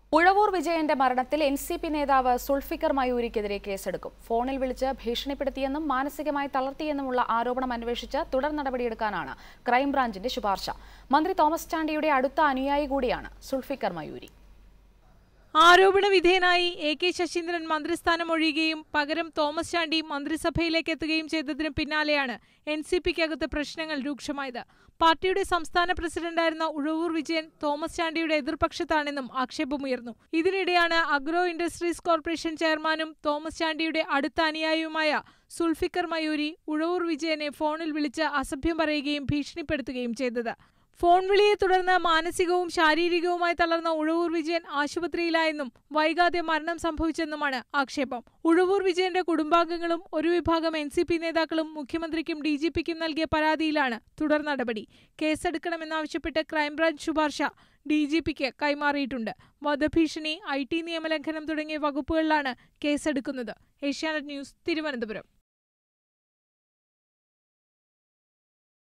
ഉഴവൂർ വിജയന്റെ മരണത്തിൽ N C P നേതാവ് സുൾഫിക്കർ മയൂരിക്കെതിരെ കേസെടുക്കും ഫോണിൽ വിളിച്ച് ഭീഷണിപ്പെടുത്തിയെന്നും മാനസികമായി തളർത്തിയെന്നുമുള്ള ആരോപണം അന്വേഷിച്ച് തുടർ നടപടിയെടുക്കാനാണ് ക്രൈംബ്രാഞ്ചിന്റെ ശുപാർശ മന്ത്രി തോമസ് ചാണ്ടിയുടെ അടുത്ത അനുയായി കൂടിയാണ് സുൾഫിക്കർ മയൂരി ആരോപണ വിധേയനായി എ കെ ശശീന്ദ്രൻ മന്ത്രിസ്ഥാനം ഒഴിയുകയും പകരം തോമസ് ചാണ്ടി മന്ത്രിസഭയിലേക്ക് എത്തുകയും ചെയ്തതിനു പിന്നാലെയാണ് എൻ സി പിക്കകത്ത് പ്രശ്നങ്ങൾ രൂക്ഷമായത് പാർട്ടിയുടെ സംസ്ഥാന പ്രസിഡന്റായിരുന്ന ഉഴവൂർ വിജയൻ തോമസ് ചാണ്ടിയുടെ എതിർപക്ഷത്താണെന്നും ആക്ഷേപമുയർന്നു ഇതിനിടെയാണ് അഗ്രോ ഇൻഡസ്ട്രീസ് കോർപ്പറേഷൻ ചെയർമാനും തോമസ് ചാണ്ടിയുടെ അടുത്ത അനുയായിയുമായ സുൽഫിക്കർ മയൂരി ഉഴവൂർ വിജയനെ ഫോണിൽ വിളിച്ച് അസഭ്യം പറയുകയും ഭീഷണിപ്പെടുത്തുകയും ചെയ്തത് ഫോൺ വിളിയെ തുടർന്ന് മാനസികവും ശാരീരികവുമായി തളർന്ന ഉഴവൂർ വിജയൻ ആശുപത്രിയിലായെന്നും വൈകാതെ മരണം സംഭവിച്ചെന്നുമാണ് ആക്ഷേപം ഉഴവൂർ വിജയന്റെ കുടുംബാംഗങ്ങളും ഒരു വിഭാഗം എൻ സി പി നേതാക്കളും മുഖ്യമന്ത്രിക്കും ഡി ജി പിക്കും നൽകിയ പരാതിയിലാണ് തുടർ നടപടി കേസെടുക്കണമെന്നാവശ്യപ്പെട്ട് ക്രൈംബ്രാഞ്ച് ശുപാർശ ഡി ജി പിക്ക് കൈമാറിയിട്ടുണ്ട് വധഭീഷണി ഐ ടി നിയമലംഘനം തുടങ്ങിയ വകുപ്പുകളിലാണ് കേസെടുക്കുന്നത് ഏഷ്യാനെറ്റ് ന്യൂസ് തിരുവനന്തപുരം